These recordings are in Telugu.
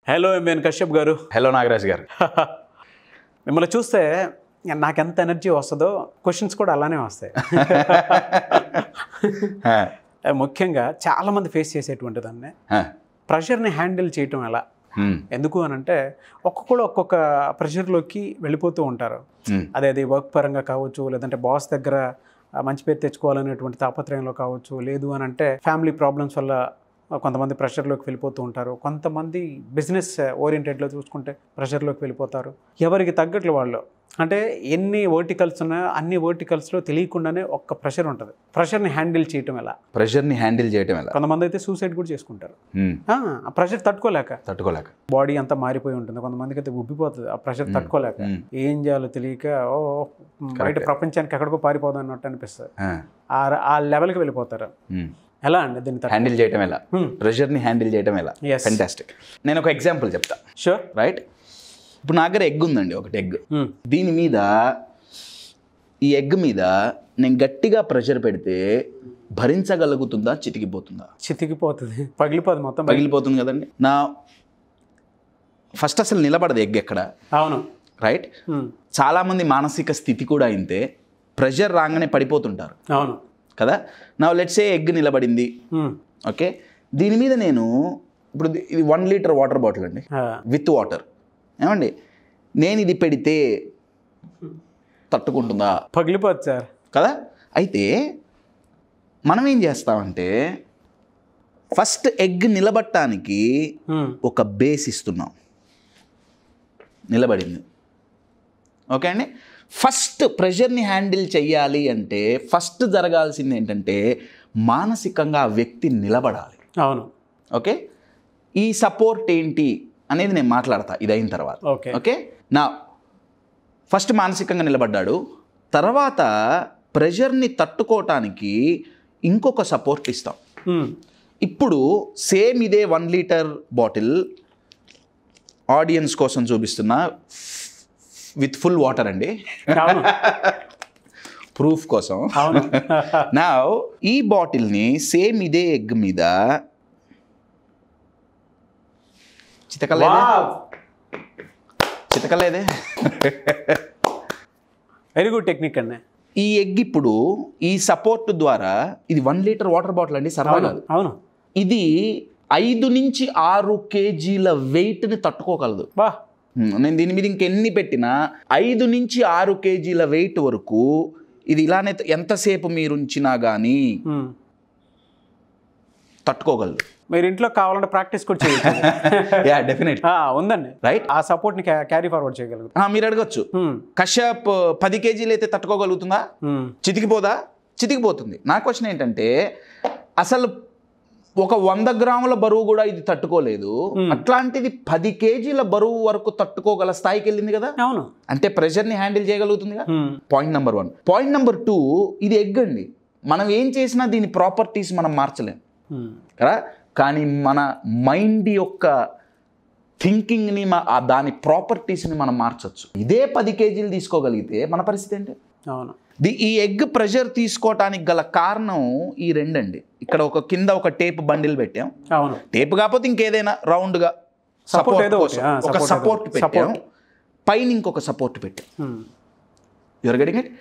హలో ఎంఎన్ కశ్యప్ గారు హలో నాగరాజ్ గారు మిమ్మల్ని చూస్తే నాకు ఎంత ఎనర్జీ వస్తుందో క్వశ్చన్స్ కూడా అలానే వస్తాయి హ, ముఖ్యంగా చాలామంది ఫేస్ చేసేటువంటి దాన్ని హ, ప్రెషర్ని హ్యాండిల్ చేయటం ఎలా హ్మ్, ఎందుకు అని అంటే ఒక్కొక్కడు ఒక్కొక్క ప్రెషర్లోకి వెళ్ళిపోతూ ఉంటారు హ్మ్, అదే అది వర్క్ పరంగా కావచ్చు లేదంటే బాస్ దగ్గర ఆ, మంచి పేరు తెచ్చుకోవాలనేటువంటి తాపత్రయంలో కావచ్చు లేదు అని అంటే ఫ్యామిలీ ప్రాబ్లమ్స్ వల్ల కొంతమంది ప్రెషర్లోకి వెళ్ళిపోతూ ఉంటారు కొంతమంది బిజినెస్ ఓరియంటెడ్లో చూసుకుంటే ప్రెషర్లోకి వెళ్ళిపోతారు ఎవరికి తగ్గట్లు వాళ్ళు అంటే ఎన్ని వర్టికల్స్ ఉన్నాయో అన్ని వర్టికల్స్లో తెలియకుండానే ఒక్క ప్రెషర్ ఉంటుంది ప్రెషర్ని హ్యాండిల్ చేయటం ఎలా ప్రెషర్ని హ్యాండిల్ చేయటం ఎలా కొంతమంది అయితే సూసైడ్ కూడా చేసుకుంటారు హ్మ్, ఆ ఆ ప్రెషర్ తట్టుకోలేక తట్టుకోలేక బాడీ అంతా మారిపోయి ఉంటుంది కొంతమందికి అయితే ఉబ్బిపోతుంది ఆ ప్రెషర్ తట్టుకోలేక హ్మ్, ఏం చేయాలో తెలియక ఓ బయట ప్రపంచానికి ఎక్కడికో పారిపోదాం అన్నట్టు అనిపిస్తుంది హ, ఆ ఆ లెవెల్కి వెళ్ళిపోతారు హ్మ్. ఎలా అండి దీన్ని హ్యాండిల్ చేయటం ఎలా ప్రెషర్ని హ్యాండిల్ చేయటం ఎలా Yes. ఫెంటాస్టిక్ నేను ఒక ఎగ్జాంపుల్ చెప్తా షూర్ రైట్ ఇప్పుడు నా దగ్గర ఎగ్ ఉందండి ఒకటి ఎగ్ దీని మీద ఈ ఎగ్ మీద నేను గట్టిగా ప్రెషర్ పెడితే భరించగలుగుతుందా చితికిపోతుందా చితికిపోతుంది పగిలిపోతుంది మొత్తం పగిలిపోతుంది కదండి నా ఫస్ట్ అసలు నిలబడదు ఎగ్ ఎక్కడ అవును రైట్ Hmm. చాలామంది మానసిక స్థితి కూడా ఇంతే ప్రెషర్ రాగానే పడిపోతుంటారు అవును కదా నా లెట్సే ఎగ్ నిలబడింది Hmm. ఓకే దీని మీద నేను ఇప్పుడు ఇది- ఇది వన్ లీటర్ వాటర్ బాటిల్ అండి ఆ, విత్ వాటర్ ఏమండి నేను ఇది పెడితే తట్టుకుంటుందా పగిలిపోతుంది సార్ కదా అయితే మనం ఏం చేస్తామంటే ఫస్ట్ ఎగ్ నిలబట్టడానికి Hmm. ఒక బేస్ ఇస్తున్నాం నిలబడింది ఓకే అండి ఫస్ట్ ప్రెషర్ని హ్యాండిల్ చెయ్యాలి అంటే ఫస్ట్ జరగాల్సింది ఏంటంటే మానసికంగా ఆ వ్యక్తి నిలబడాలి అవును ఓకే ఈ సపోర్ట్ ఏంటి అనేది నేను మాట్లాడతా ఇది అయిన తర్వాత ఓకే ఓకే నా ఫస్ట్ మానసికంగా నిలబడ్డాడు తర్వాత ప్రెషర్ని తట్టుకోవటానికి ఇంకొక సపోర్ట్ ఇస్తాం Hmm. ఇప్పుడు సేమ్ ఇదే వన్ లీటర్ బాటిల్ ఆడియన్స్ కోసం చూపిస్తున్నా విత్ ఫుల్ వాటర్ అండి అవును ప్రూఫ్ కోసం అవును నా ఈ బాటిల్ని సేమ్ ఇదే ఎగ్ మీద చితకలేదే Wow. చితకలేదే వెరీ గుడ్ టెక్నిక్ అండి ఈ ఎగ్ ఇప్పుడు ఈ సపోర్ట్ ద్వారా ఇది వన్ లీటర్ వాటర్ బాటిల్ అండి సర్వా అవును కాదు అవును ఇది ఐదు నుంచి ఆరు కేజీల వెయిట్ని తట్టుకోగలదు బా హ్మ్, నేను దీని మీద ఇంకెన్ని పెట్టినా ఐదు నుంచి ఆరు కేజీల వెయిట్ వరకు ఇది ఇలానే త- ఎంతసేపు మీరు ఉంచినా కానీ Hmm. తట్టుకోగలదు మీరు ఇంట్లో కావాలంటే ప్రాక్టీస్ కూడా చేయొచ్చు యా డెఫినెట్ ఆ, ఉందండి రైట్ ఆ సపోర్ట్ని క్యారీ ఫార్వర్డ్ చేయగలరు మీరు అడగచ్చు Hmm. కశ్యప్ పది కేజీలు అయితే తట్టుకోగలుగుతుందా Hmm. చితికిపోదా చితికిపోతుంది నా క్వశ్చన్ ఏంటంటే అసలు ఒక వంద గ్రాముల బరువు కూడా ఇది తట్టుకోలేదు అట్లాంటిది పది కేజీల బరువు వరకు తట్టుకోగల స్థాయికి వెళ్ళింది కదా అవును అంటే ప్రెషర్ని హ్యాండిల్ చేయగలుగుతుందిగా Hmm. Point number one point number two ఇది ఎగ్ అండి మనం ఏం చేసినా దీని ప్రాపర్టీస్ మనం మార్చలేం Hmm. కదా కానీ మన మైండ్ యొక్క థింకింగ్ని మా ఆ దాని ప్రాపర్టీస్ని మనం మార్చొచ్చు ఇదే పది కేజీలు తీసుకోగలిగితే మన పరిస్థితి ఏంటి అవును ది ఈ ఎగ్ ప్రెషర్ తీసుకోవటానికి గల కారణం ఈ రెండండి ఇక్కడ ఒక కింద ఒక టేప్ బండిల్ పెట్టాం అవును టేప్ కాకపోతే ఇంకేదైనా రౌండ్గా Support సపోర్ట్ ఏదో ఒకటి, కోసం ఆ, ఒక support ఏదో సపోర్ట్ ఒకటి. పెట్టాం Support. పైన ఇంకొక సపోర్ట్ పెట్టాం Hmm. You're getting it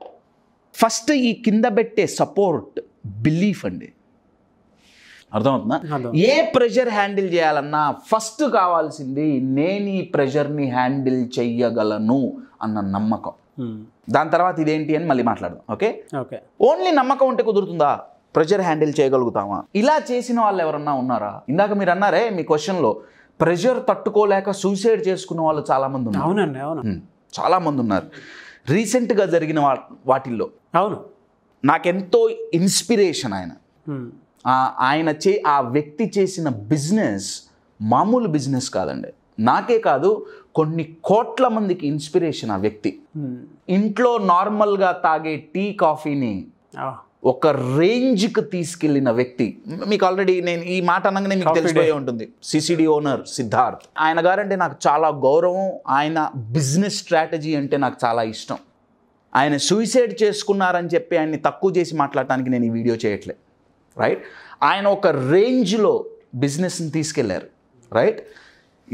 first ఈ కింద పెట్టే సపోర్ట్ బిలీఫ్ అండి అర్థమవుతుందా అర్థం. ఏ ప్రెషర్ హ్యాండిల్ చేయాలన్నా ఫస్ట్ కావాల్సింది నేను ఈ ప్రెషర్ని హ్యాండిల్ చెయ్యగలను అన్న నమ్మకం Hmm. దాని తర్వాత ఇదేంటి అని మళ్ళీ మాట్లాడదాం ఓకే ఓకే ఓన్లీ నమ్మకం ఉంటే కుదురుతుందా ప్రెషర్ హ్యాండిల్ చేయగలుగుతామా ఇలా చేసిన వాళ్ళు ఎవరన్నా ఉన్నారా ఇందాక మీరు అన్నారే మీ క్వశ్చన్లో ప్రెషర్ తట్టుకోలేక సూసైడ్ చేసుకున్న వాళ్ళు చాలామంది ఉన్నారు అవునండి అవును Hmm. చాలామంది ఉన్నారు రీసెంట్గా జరిగిన వా వాటిల్లో అవును నాకెంతో ఇన్స్పిరేషన్ ఆయన Hmm. ఆ- ఆయన చే ఆ వ్యక్తి చేసిన బిజినెస్ మామూలు బిజినెస్ కాదండి నాకే కాదు కొన్ని కోట్ల మందికి ఇన్స్పిరేషన్ ఆ వ్యక్తి Hmm. ఇంట్లో నార్మల్గా తాగే టీ కాఫీని Ah. ఒక రేంజ్కి తీసుకెళ్లిన వ్యక్తి మీకు ఆల్రెడీ నేను ఈ మాట అనగానే మీకు Coffee తెలిసిపోయే ఉంటుంది సిసిడి ఓనర్ సిద్ధార్థ్ ఆయన గారంటే నాకు చాలా గౌరవం ఆయన బిజినెస్ స్ట్రాటజీ అంటే నాకు చాలా ఇష్టం ఆయన సూసైడ్ చేసుకున్నారని చెప్పి ఆయన్ని తక్కువ చేసి మాట్లాడటానికి నేను ఈ వీడియో చేయట్లే రైట్ ఆయన ఒక రేంజ్లో బిజినెస్ని తీసుకెళ్లారు రైట్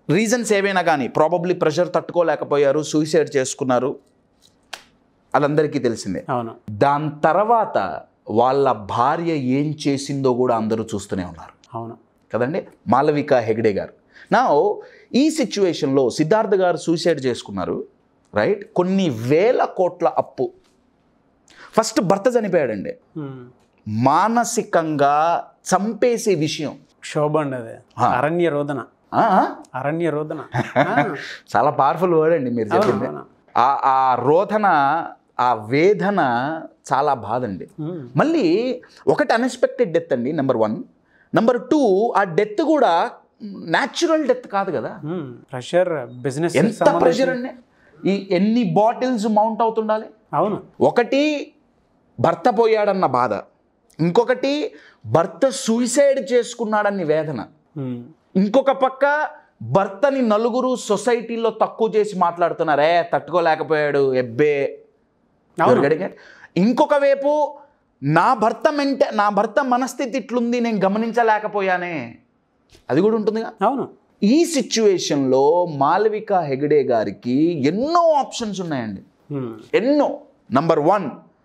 రీజన్స్ ఏవైనా కానీ ప్రాబబ్లీ ప్రెషర్ తట్టుకోలేకపోయారు సూసైడ్ చేసుకున్నారు అదందరికీ తెలిసిందే అవును దాని తర్వాత వాళ్ళ భార్య ఏం చేసిందో కూడా అందరూ చూస్తూనే ఉన్నారు అవును కదండి మాలవిక హెగ్డే గారు నా ఈ సిచ్యువేషన్లో సిద్ధార్థ్ గారు సూసైడ్ చేసుకున్నారు రైట్ కొన్ని వేల కోట్ల అప్పు ఫస్ట్ భర్త చనిపోయాడండి ఉమ్. మానసికంగా చంపేసే విషయం క్షోభ అండి అది ఆ. అరణ్య రోదన ఆ? అరణ్య రోదన ఆ. చాలా పవర్ఫుల్ వర్డ్ అండి మీరు అవును, చెప్పింది అవును. ఆ ఆ రోధన ఆ వేదన చాలా బాధ అండి ఉమ్. మళ్ళీ ఒకటి అన్ఎక్స్పెక్టెడ్ డెత్ అండి నెంబర్ వన్ నెంబర్ టూ ఆ డెత్ కూడా న్యాచురల్ డెత్ కాదు కదా ఉమ్. ప్రెషర్ బిజినెస్ ఎంత ప్రెషర్ అండి ఈ ఎన్ని బాటిల్స్ మౌంట్ అవుతుండాలి అవును ఒకటి భర్త పోయాడన్న బాధ ఇంకొకటి భర్త సూసైడ్ చేసుకున్నాడని వేదన ఉమ్. ఇంకొక పక్క భర్తని నలుగురు సొసైటీలో తక్కువ చేసి మాట్లాడుతున్నారే తట్టుకోలేకపోయాడు ఎబ్బే అవును. You're getting it? ఇంకొక వైపు నా భర్త మెంట నా భర్త మనస్థితి ఇట్లుంది నేను గమనించలేకపోయానే అది కూడా ఉంటుందిగా అవును ఈ సిచ్యువేషన్లో మాలవిక హెగడే గారికి ఎన్నో ఆప్షన్స్ ఉన్నాయండి ఉమ్. ఎన్నో నంబర్ వన్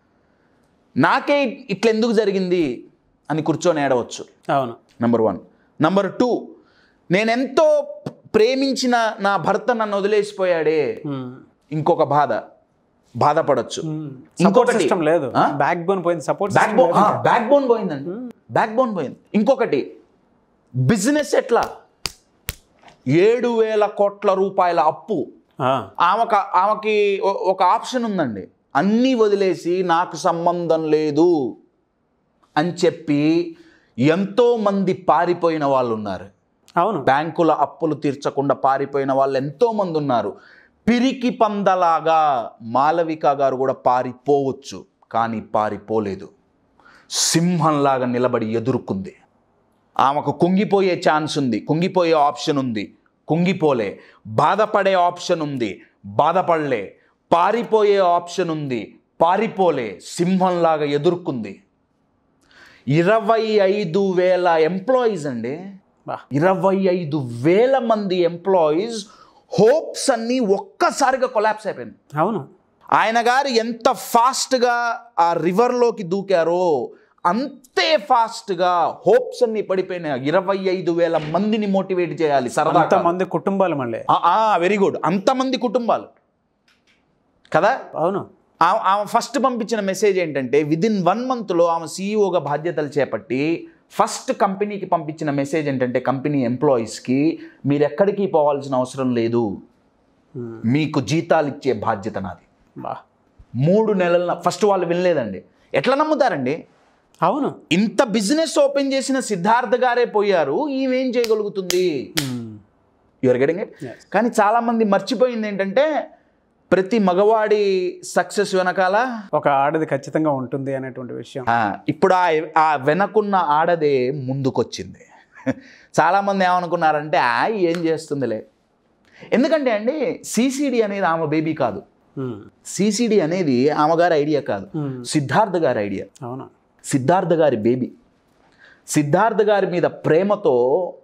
నాకే ఇట్లా ఎందుకు జరిగింది అని కూర్చొని ఏడవచ్చు అవును నంబర్ వన్ నంబర్ టూ నేనెంతో ప్రేమించిన నా భర్త నన్ను వదిలేసిపోయాడే ఉమ్. ఇంకొక బాధ బాధపడచ్చు ఉమ్. సపోర్ట్ ఇంకొకటి సిస్టమ్ లేదు ఆ? బ్యాక్ బోన్ పోయింది support back system bone backbone పోయిందండి బ్యాక్ బోన్ పోయింది ఇంకొకటి బిజినెస్ ఎట్లా ఏడు వేల కోట్ల రూపాయల అప్పు ఆమెకు ఆమెకి ఒ- ఒక ఆప్షన్ ఉందండి అన్నీ వదిలేసి నాకు సంబంధం లేదు అని చెప్పి ఎంతోమంది పారిపోయిన వాళ్ళు ఉన్నారు అవును బ్యాంకుల అప్పులు తీర్చకుండా పారిపోయిన వాళ్ళు ఎంతోమంది ఉన్నారు పిరికి పందలాగా మాలవిక గారు కూడా పారిపోవచ్చు కానీ పారిపోలేదు సింహంలాగా నిలబడి ఎదుర్కొంది ఆమెకు కుంగిపోయే ఛాన్స్ ఉంది కుంగిపోయే ఆప్షన్ ఉంది కుంగిపోలే బాధపడే ఆప్షన్ ఉంది బాధపడలే పారిపోయే ఆప్షన్ ఉంది పారిపోలే సింహంలాగా ఎదుర్కొంది ఇరవై ఐదు వేల ఎంప్లాయీస్ అండి బా ఇరవై ఐదు వేల మంది ఎంప్లాయీస్ హోప్స్ అన్నీ ఒక్కసారిగా కొలాప్స్ అయిపోయింది అవును ఆయన గారు ఎంత ఫాస్ట్గా ఆ రివర్లోకి దూకారో అంతే ఫాస్ట్గా హోప్స్ అన్ని పడిపోయినాయి ఇరవై ఐదు వేల మందిని మోటివేట్ చేయాలి సరదా అంతమంది కుటుంబాలు మళ్ళీ వెరీ గుడ్ అంతమంది కుటుంబాలు కదా అవును ఆ- ఆమె ఫస్ట్ పంపించిన మెసేజ్ ఏంటంటే విదిన్ వన్ మంత్లో ఆమె సీఈఓగా బాధ్యతలు చేపట్టి ఫస్ట్ కంపెనీకి పంపించిన మెసేజ్ ఏంటంటే కంపెనీ ఎంప్లాయీస్కి మీరు ఎక్కడికి పోవాల్సిన అవసరం లేదు ఉమ్. మీకు జీతాలు ఇచ్చే బాధ్యత నాది బా మూడు నెలల ఫస్ట్ వాళ్ళు వినలేదండి ఎట్లా నమ్ముతారండి అవును ఇంత బిజినెస్ ఓపెన్ చేసిన సిద్ధార్థ గారే పోయారు ఈమెం చేయగలుగుతుంది ఉమ్. You're getting it Yes. కానీ చాలామంది మర్చిపోయింది ఏంటంటే ప్రతి మగవాడి సక్సెస్ వెనకాల ఒక ఆడది ఖచ్చితంగా ఉంటుంది అనేటువంటి విషయం ఆ, ఇప్పుడు ఆ ఆ వెనకున్న ఆడదే ముందుకొచ్చింది చాలామంది ఏమనుకున్నారంటే ఆ ఏం చేస్తుందిలే ఎందుకంటే అండి సిసిడి అనేది ఆమె బేబీ కాదు ఉమ్. సిసిడి అనేది ఆమె గారి ఐడియా కాదు ఉమ్. సిద్ధార్థ గారి ఐడియా అవును సిద్ధార్థ గారి బేబీ సిద్ధార్థ గారి మీద ప్రేమతో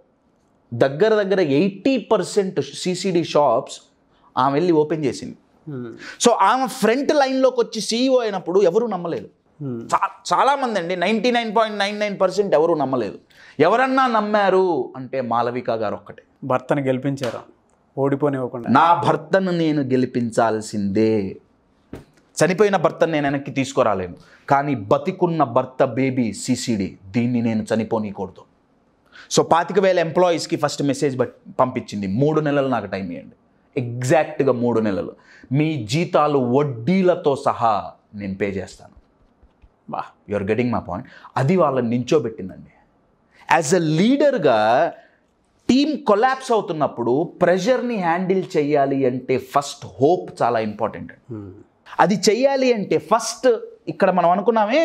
దగ్గర దగ్గర ఎయిటీ పర్సెంట్ సిసిడి షాప్స్ ఆమె వెళ్ళి ఓపెన్ చేసింది ఉమ్. సో ఆమె ఫ్రంట్ లైన్లోకి వచ్చి సీఈఓ అయినప్పుడు ఎవరు నమ్మలేదు ఉమ్. చా చాలామంది అండి ninety nine point nine nine percent ఎవరు నమ్మలేదు ఎవరన్నా నమ్మారు అంటే మాలవిక గారు ఒక్కటే భర్తను గెలిపించారు ఓడిపోనివ్వకుండా నా భర్తను నేను గెలిపించాల్సిందే చనిపోయిన భర్తను నేను వెనక్కి తీసుకురాలేను కానీ బతికున్న భర్త బేబీ సిసిడి దీన్ని నేను చనిపోనీకూడదు సో పాతిక వేల ఎంప్లాయీస్కి ఫస్ట్ మెసేజ్ బట్ పంపించింది మూడు నెలలు నాకు టైం ఇవ్వండి ఎగ్జాక్ట్గా మూడు నెలలు మీ జీతాలు వడ్డీలతో సహా నేను పే చేస్తాను బా యువర్ గెటింగ్ మై పాయింట్ అది వాళ్ళని నించోబెట్టిందండి యాజ్ ఎ లీడర్గా టీం కొలాప్స్ అవుతున్నప్పుడు ప్రెషర్ని హ్యాండిల్ చేయాలి అంటే ఫస్ట్ హోప్ చాలా ఇంపార్టెంట్ ఉమ్. అది చెయ్యాలి అంటే ఫస్ట్ ఇక్కడ మనం అనుకున్నామే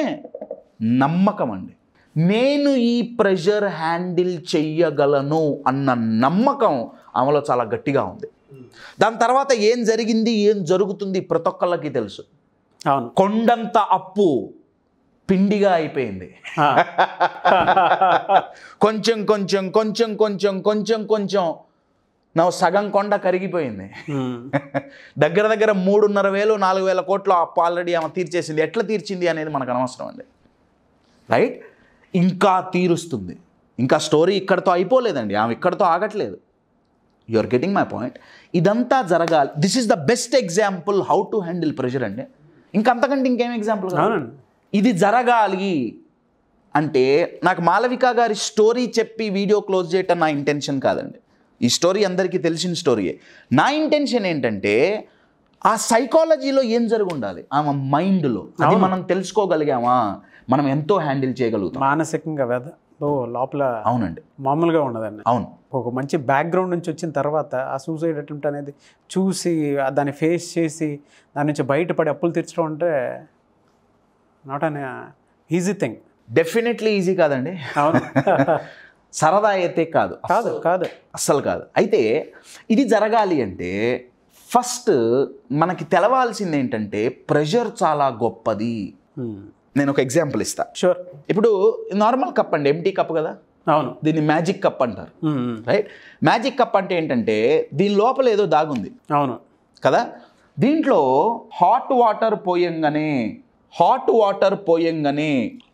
నమ్మకం అండి నేను ఈ ప్రెషర్ హ్యాండిల్ చెయ్యగలను అన్న నమ్మకం ఆమెలో చాలా గట్టిగా ఉంది దాని తర్వాత ఏం జరిగింది ఏం జరుగుతుంది ప్రతి ఒక్కళ్ళకి తెలుసు అవును కొండంత అప్పు పిండిగా అయిపోయింది ఆ. కొంచెం కొంచెం కొంచెం కొంచెం కొంచెం కొంచెం నా సగం కొండ కరిగిపోయింది దగ్గర దగ్గర మూడున్నర వేలు నాలుగు వేల కోట్లు అప్పు ఆల్రెడీ ఆమె తీర్చేసింది ఎట్లా తీర్చింది అనేది మనకు అనవసరం అండి రైట్ ఇంకా తీరుస్తుంది ఇంకా స్టోరీ ఇక్కడతో అయిపోలేదండి ఆమె ఇక్కడతో ఆగట్లేదు you are getting my point ఇదంతా జరగాలి this is the best example how to handle pressure అండి ఇంకా అంతకంటే ఇంకేం ఎగ్జాంపుల్ అవునండి ఇది జరగాలి అంటే నాకు మాలవిక గారి స్టోరీ చెప్పి వీడియో క్లోజ్ చేయటం నా ఇంటెన్షన్ కాదండి ఈ స్టోరీ అందరికీ తెలిసిన స్టోరీయే నా ఇంటెన్షన్ ఏంటంటే ఆ సైకాలజీలో ఏం జరిగి ఉండాలి ఆమె మైండ్లో అది మనం తెలుసుకోగలిగామా మనం ఎంతో హ్యాండిల్ చేయగలుగుతాం మానసికంగా వెద ఓ లోపల అవునండి మామూలుగా ఉండదండి అవును ఒక మంచి బ్యాక్గ్రౌండ్ నుంచి వచ్చిన తర్వాత ఆ సూసైడ్ అటెంప్ట్ అనేది చూసి ఆ దాన్ని ఫేస్ చేసి దాని నుంచి బయటపడి అప్పులు తీర్చడం అంటే not an easy thing definitely easy కాదండి అవును సరదా అయితే కాదు కాదు కాదు అస్సలు కాదు అయితే ఇది జరగాలి అంటే ఫస్ట్ మనకి తెలవాల్సింది ఏంటంటే ప్రెషర్ చాలా గొప్పది నేను ఒక ఎగ్జాంపుల్ ఇస్తా షూర్ ఇప్పుడు నార్మల్ కప్ అండి ఎంటీ కప్ కదా అవును దీన్ని మ్యాజిక్ కప్ అంటారు ఉమ్, ఉమ్. రైట్ మ్యాజిక్ కప్ అంటే ఏంటంటే దీని లోపల ఏదో దాగుంది అవును కదా దీంట్లో హాట్ వాటర్ పోయంగానే హాట్ వాటర్ పోయంగానే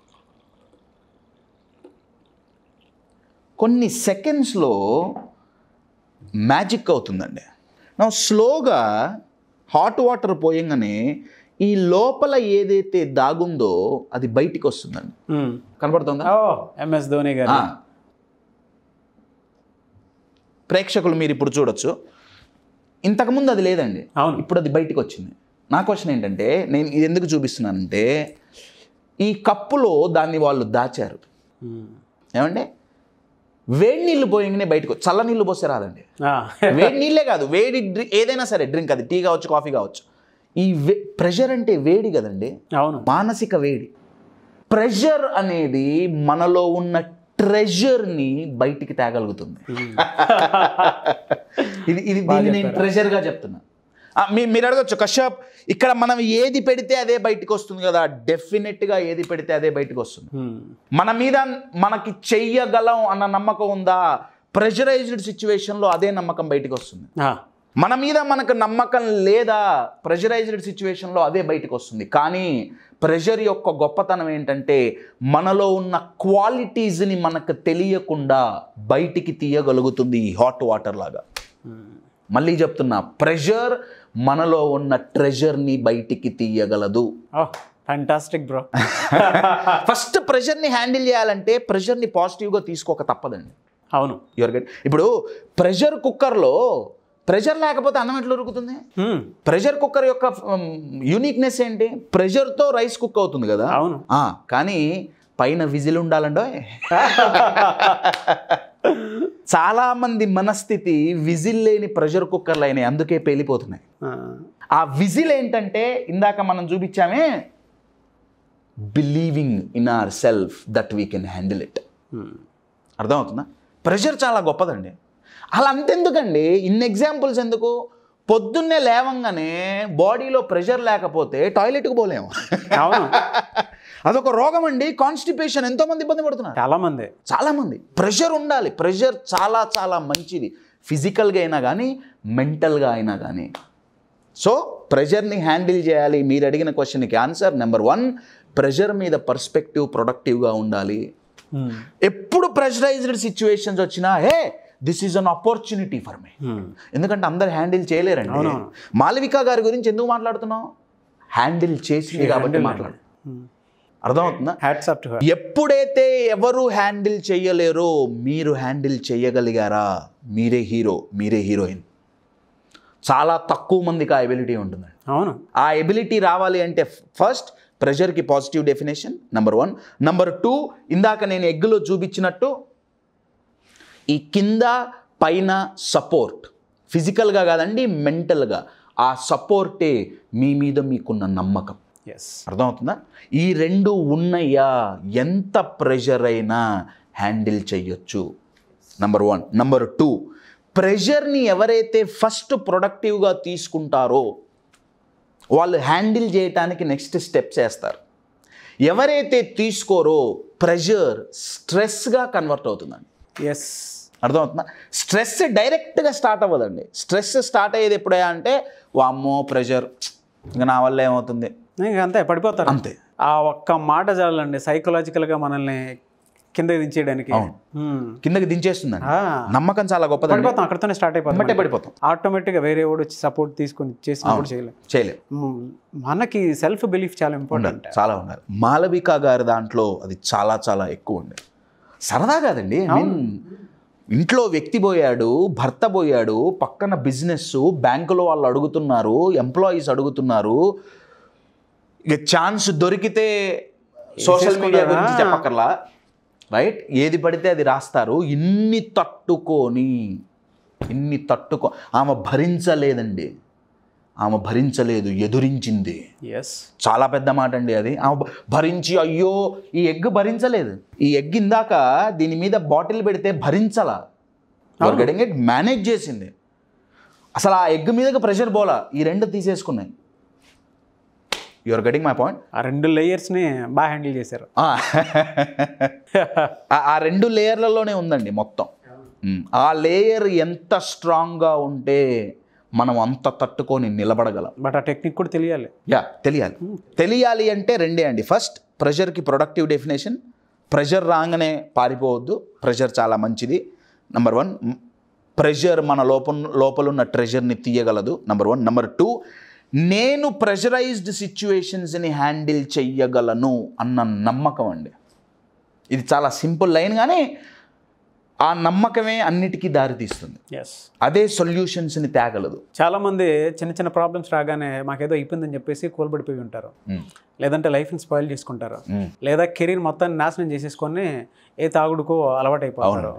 కొన్ని సెకండ్స్లో మ్యాజిక్ అవుతుందండి నా స్లోగా హాట్ వాటర్ పోయంగానే ఈ లోపల ఏదైతే దాగుందో అది బయటికి వస్తుందండి ఉమ్. కనపడుతుందా ఓ ఎంఎస్ ధోని గారు ఆ. ప్రేక్షకులు మీరు ఇప్పుడు చూడొచ్చు ఇంతకుముందు అది లేదండి అవును ఇప్పుడు అది బయటికి వచ్చింది నా క్వశ్చన్ ఏంటంటే నేను ఇది ఎందుకు చూపిస్తున్నానంటే ఈ కప్పులో దాన్ని వాళ్ళు దాచారు ఉమ్. ఏమంటే వేడి నీళ్ళు పోయంగానే బయటకు చల్ల నీళ్ళు పోస్తే రాదండి ఆ. వేడి నీళ్ళే కాదు వేడి డ్రి ఏదైనా సరే డ్రింక్ అది టీ కావచ్చు కాఫీ కావచ్చు ఈ వే ప్రెషర్ అంటే వేడి కదండి అవును మానసిక వేడి ప్రెషర్ అనేది మనలో ఉన్న ట్రెజర్ని బయటికి తేగలుగుతుంది ఇది ఇది దీన్ని నేను ట్రెజర్గా చెప్తున్నా ఆ, మీ మీరు అడగచ్చు కశ్యప్ ఇక్కడ మనం ఏది పెడితే అదే బయటికి వస్తుంది కదా డెఫినెట్గా ఏది పెడితే అదే బయటికి వస్తుంది ఉమ్. మన మీద మనకి చెయ్యగలం అన్న నమ్మకం ఉందా ప్రెషరైజ్డ్ సిచ్యువేషన్లో అదే నమ్మకం బయటికి వస్తుంది ఆ. మన మీద మనకు నమ్మకం లేదా ప్రెషరైజ్డ్ సిచ్యువేషన్లో అదే బయటకు వస్తుంది కానీ ప్రెషర్ యొక్క గొప్పతనం ఏంటంటే మనలో ఉన్న క్వాలిటీస్ని మనకు తెలియకుండా బయటికి తీయగలుగుతుంది ఈ హాట్ వాటర్ లాగా ఉమ్. మళ్ళీ చెప్తున్నా ప్రెషర్ మనలో ఉన్న ట్రెజర్ని బయటికి తీయగలదు ఓ ఫ్యాంటాస్టిక్ బ్రో ఫస్ట్ ప్రెషర్ని హ్యాండిల్ చేయాలంటే ప్రెషర్ని పాజిటివ్గా తీసుకోక తప్పదండి అవును యువర్ గెట్ ఇప్పుడు ప్రెషర్ కుక్కర్లో ప్రెషర్ లేకపోతే అన్నం ఎట్లా ఉరుకుతుంది ఉమ్. ప్రెషర్ కుక్కర్ యొక్క యూనిక్నెస్ ఏంటి ప్రెషర్తో రైస్ కుక్ అవుతుంది కదా అవును ఆ, కానీ పైన విజిల్ ఉండాలండో చాలా మంది మనస్థితి విజిల్ లేని ప్రెషర్ కుక్కర్లు అయినాయి అందుకే పేలిపోతున్నాయి ఆ. ఆ విజిల్ ఏంటంటే ఇందాక మనం చూపించామే believing in our self that we can handle it ఉమ్. అర్థమవుతుందా ప్రెషర్ చాలా గొప్పదండి అలా అంతెందుకండి ఇన్ని ఎగ్జాంపుల్స్ ఎందుకు పొద్దున్నే లేవంగానే బాడీలో ప్రెషర్ లేకపోతే టాయిలెట్కి పోలేము అవును అదొక రోగం అండి కాన్స్టిపేషన్ ఎంతోమంది ఇబ్బంది పడుతున్నారు చాలా మంది చాలామంది ప్రెషర్ ఉండాలి ప్రెషర్ చాలా చాలా మంచిది ఫిజికల్గా అయినా కానీ మెంటల్గా అయినా కానీ సో ప్రెషర్ని హ్యాండిల్ చేయాలి మీరు అడిగిన క్వశ్చన్కి ఆన్సర్ నెంబర్ వన్ ప్రెషర్ మీద పర్స్పెక్టివ్ ప్రొడక్టివ్గా ఉండాలి ఉమ్. ఎప్పుడు ప్రెషరైజ్డ్ సిచ్యువేషన్స్ వచ్చినా hey this is an opportunity for me ఉమ్. ఎందుకంటే అందరు హ్యాండిల్ చేయలేరండి అవునవును. మాలవిక గారి గురించి ఎందుకు మాట్లాడుతున్నాం హ్యాండిల్ చేసింది కాబట్టి మాట్లాడు ఉమ్. అర్థమవుతుందా హ్యాట్స్ అప్ టు హర్ ఎప్పుడైతే ఎవరు హ్యాండిల్ చేయలేరో మీరు హ్యాండిల్ చేయగలిగారా మీరే హీరో మీరే హీరోయిన్ చాలా తక్కువ మందికి ఆ ఎబిలిటీ ఉంటుందండి అవును ఆ ఎబిలిటీ రావాలి అంటే ఫస్ట్ ప్రెషర్కి positive definition number one number two ఇందాక నేను ఎగ్గులో చూపించినట్టు ఈ కింద పైన సపోర్ట్ ఫిజికల్గా కాదండి మెంటల్గా ఆ సపోర్టే మీ మీద మీకున్న నమ్మకం ఎస్ అర్థమవుతుందా ఈ రెండు ఉన్నయ్యా ఎంత ప్రెషర్ అయినా హ్యాండిల్ చెయ్యొచ్చు నంబర్ వన్ నంబర్ టూ ప్రెషర్ని ఎవరైతే ఫస్ట్ ప్రొడక్టివ్గా తీసుకుంటారో వాళ్ళు హ్యాండిల్ చేయటానికి నెక్స్ట్ స్టెప్స్ వేస్తారు ఎవరైతే తీసుకోరో ప్రెషర్ స్ట్రెస్గా కన్వర్ట్ అవుతుందండి ఎస్ అర్థమవుతుందా స్ట్రెస్ డైరెక్ట్గా స్టార్ట్ అవ్వదండి స్ట్రెస్ స్టార్ట్ అయ్యేది ఎప్పుడయ్యా అంటే వామ్మో ప్రెషర్ ఇంకా నా వల్ల ఏమవుతుంది ఇంకా అంతే పడిపోతారు అంతే ఆ ఒక్క మాట చాలండి సైకలాజికల్గా మనల్ని కింద దించేయడానికి అవును. హ్మ్. కిందకి దించేస్తుందండి ఆ, నమ్మకం చాలా గొప్పదండి పడిపోతాం అక్కడితోనే స్టార్ట్ వెంబటే అయిపోతాం పడిపోతాం ఆటోమేటిక్గా వేరే వాడు వచ్చి సపోర్ట్ తీసుకొని చేసినప్పుడు చేయలేం చేయలేం మ్, మనకి సెల్ఫ్ బిలీఫ్ చాలా ఉండాలి ఇంపార్టెంట్ చాలా ఉండాలి మాలవిక గారి దాంట్లో అది చాలా చాలా ఎక్కువ ఉండే సరదా కాదండి I mean, ఇంట్లో వ్యక్తి పోయాడు భర్త పోయాడు పక్కన బిజినెస్ బ్యాంకులో వాళ్ళు అడుగుతున్నారు ఎంప్లాయీస్ అడుగుతున్నారు ఇక ఛాన్స్ దొరికితే సోషల్ మీడియా గురించి వేసేసుకుంటారా? చెప్పక్కర్లా రైట్ ఏది పడితే అది రాస్తారు ఇన్ని తట్టుకొని ఇన్ని తట్టుకో ఆమె భరించలేదండి ఆమె భరించలేదు ఎదురించింది ఎస్ చాలా పెద్ద మాట అండి అది ఆమె భ- భరించి అయ్యో ఈ ఎగ్ భరించలేదు ఈ ఎగ్ ఇందాక దీని మీద బాటిల్ పెడితే భరించలా గెటింగ్ ఇట్ మేనేజ్ చేసింది అసలు ఆ ఎగ్ మీదకి ప్రెషర్ పోలా ఈ రెండు తీసేసుకున్నాయి యువర్ గెటింగ్ మై పాయింట్ ఆ రెండు లేయర్స్ని బాగా హ్యాండిల్ చేశారు ఆ రెండు లేయర్లలోనే ఉందండి మొత్తం ఉమ్. ఆ లేయర్ ఎంత స్ట్రాంగ్గా ఉంటే మనం అంత తట్టుకొని నిలబడగలం బట్ ఆ టెక్నిక్ కూడా తెలియాలి యా తెలియాలి తెలియాలి అంటే రెండే అండి ఫస్ట్ ప్రెషర్కి ప్రొడక్టివ్ డెఫినేషన్ ప్రెషర్ రాగానే పారిపోవద్దు ప్రెషర్ చాలా మంచిది నెంబర్ వన్ ప్రెషర్ మన లోపల లోపలున్న ట్రెజర్ని తీయగలదు నెంబర్ వన్ నెంబర్ టూ నేను ప్రెషరైజ్డ్ సిచ్యువేషన్స్ని హ్యాండిల్ చెయ్యగలను అన్న నమ్మకం అండి ఇది చాలా సింపుల్ లైన్ కానీ ఆ నమ్మకమే అన్నిటికీ దారితీస్తుంది ఎస్ అదే సొల్యూషన్స్ని తేగలదు చాలామంది చిన్న చిన్న ప్రాబ్లమ్స్ రాగానే మాకేదో అయిపోయిందని చెప్పేసి కోల్పడిపోయి ఉంటారు ఉమ్, లేదంటే లైఫ్ని స్పాయిల్ చేసుకుంటారు ఉమ్, లేదా కెరీర్ మొత్తాన్ని నాశనం చేసేసుకొని ఏ తాగుడుకో అలవాటు అయిపోతారు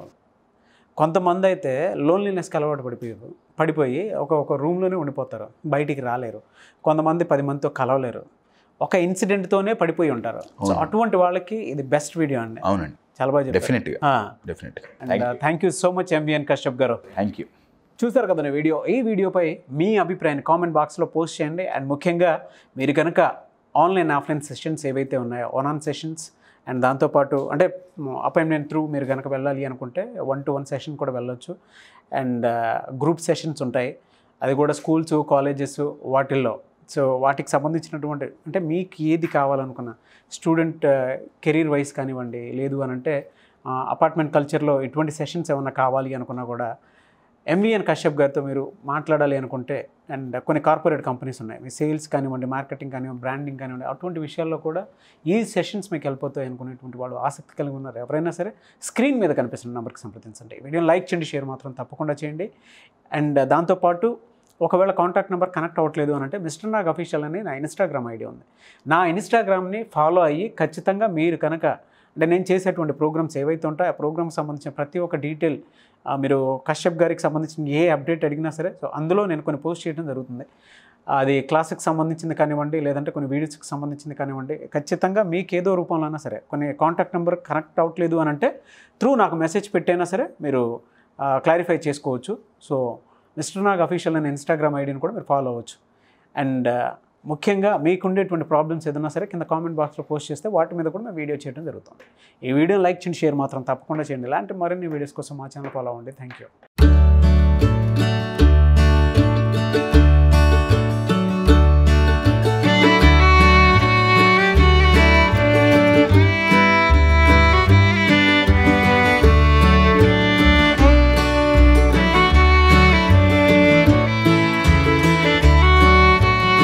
కొంతమంది అయితే లోన్లీనెస్కి అలవాటు పడిపోయారు పడిపోయి ఒక ఒక రూమ్లోనే ఉండిపోతారు బయటికి రాలేరు కొంతమంది పది మందితో కలవలేరు ఒక ఇన్సిడెంట్తోనే పడిపోయి ఉంటారు సో అటువంటి వాళ్ళకి ఇది బెస్ట్ వీడియో అండి అవునండి చాలా బాగా చెప్పారు డెఫినెట్గా డెఫినెట్గా thank you so much MVN Kashyap గారు థ్యాంక్ యూ చూసారు కదా వీడియో ఈ వీడియోపై మీ అభిప్రాయాన్ని కామెంట్ బాక్స్లో పోస్ట్ చేయండి అండ్ ముఖ్యంగా మీరు కనుక ఆన్లైన్ ఆఫ్లైన్ సెషన్స్ ఏవైతే ఉన్నాయో వన్ ఆన్ సెషన్స్ అండ్ దాంతోపాటు అంటే అపాయింట్మెంట్ త్రూ మీరు కనుక వెళ్ళాలి అనుకుంటే వన్ టు వన్ సెషన్ కూడా వెళ్ళొచ్చు అండ్ గ్రూప్ సెషన్స్ ఉంటాయి అది కూడా స్కూల్స్ కాలేజెస్ వాటిల్లో సో వాటికి సంబంధించినటువంటి అంటే మీకు ఏది కావాలనుకున్న స్టూడెంట్ కెరీర్ వైజ్ కానివ్వండి లేదు అని అంటే అపార్ట్మెంట్ కల్చర్లో ఎటువంటి సెషన్స్ ఏమైనా కావాలి అనుకున్నా కూడా ఎంవిఎన్ కశ్యప్ గారితో మీరు మాట్లాడాలి అనుకుంటే అండ్ కొన్ని కార్పొరేట్ కంపెనీస్ ఉన్నాయి మీ సేల్స్ కానివ్వండి మార్కెటింగ్ కానివ్వండి బ్రాండింగ్ కానివ్వండి అటువంటి విషయాల్లో కూడా ఈ సెషన్స్ మీకు వెళ్ళిపోతాయి అనుకునేటువంటి వాళ్ళు ఆసక్తి కలిగి ఉన్నారు ఎవరైనా సరే స్క్రీన్ మీద కనిపిస్తున్న నెంబర్కి సంప్రదించండి వీడియోని లైక్ చేయండి షేర్ మాత్రం తప్పకుండా చేయండి అండ్ దాంతోపాటు ఒకవేళ కాంటాక్ట్ నెంబర్ కనెక్ట్ అవ్వట్లేదు అని అంటే మిస్టర్ నాగ్ అఫీషియల్ అని నా ఇన్స్టాగ్రామ్ ఐడి ఉంది నా ఇన్స్టాగ్రామ్ని ఫాలో అయ్యి ఖచ్చితంగా మీరు కనుక అంటే నేను చేసేటువంటి ప్రోగ్రామ్స్ ఏవైతే ఉంటాయో ఆ ప్రోగ్రామ్కి సంబంధించిన ప్రతి ఒక్క డీటెయిల్ ఆ, మీరు కశ్యప్ గారికి సంబంధించిన ఏ అప్డేట్ అడిగినా సరే సో అందులో నేను కొన్ని పోస్ట్ చేయడం జరుగుతుంది అది క్లాస్కి సంబంధించింది కానివ్వండి లేదంటే కొన్ని వీడియోస్కి సంబంధించింది కానివ్వండి ఖచ్చితంగా మీకు ఏదో రూపంలో అయినా సరే కొన్ని కాంటాక్ట్ నెంబర్ కనెక్ట్ అవ్వట్లేదు అని అంటే త్రూ నాకు మెసేజ్ పెట్టైనా సరే మీరు క్లారిఫై చేసుకోవచ్చు సో మిస్టర్ నాగ్ అఫీషియల్ అనే ఇన్స్టాగ్రామ్ ఐడిని కూడా మీరు ఫాలో అవ్వచ్చు అండ్ ముఖ్యంగా మీకు ఉండేటువంటి ప్రాబ్లమ్స్ ఏదైనా సరే కింద కామెంట్ బాక్స్లో పోస్ట్ చేస్తే వాటి మీద కూడా మేము వీడియో చేయడం జరుగుతుంది ఈ వీడియోని లైక్ చేయండి షేర్ మాత్రం తప్పకుండా చేయండి ఇలాంటి మరిన్ని వీడియోస్ కోసం మా ఛానల్ ఫాలో అవ్వండి థ్యాంక్ యూ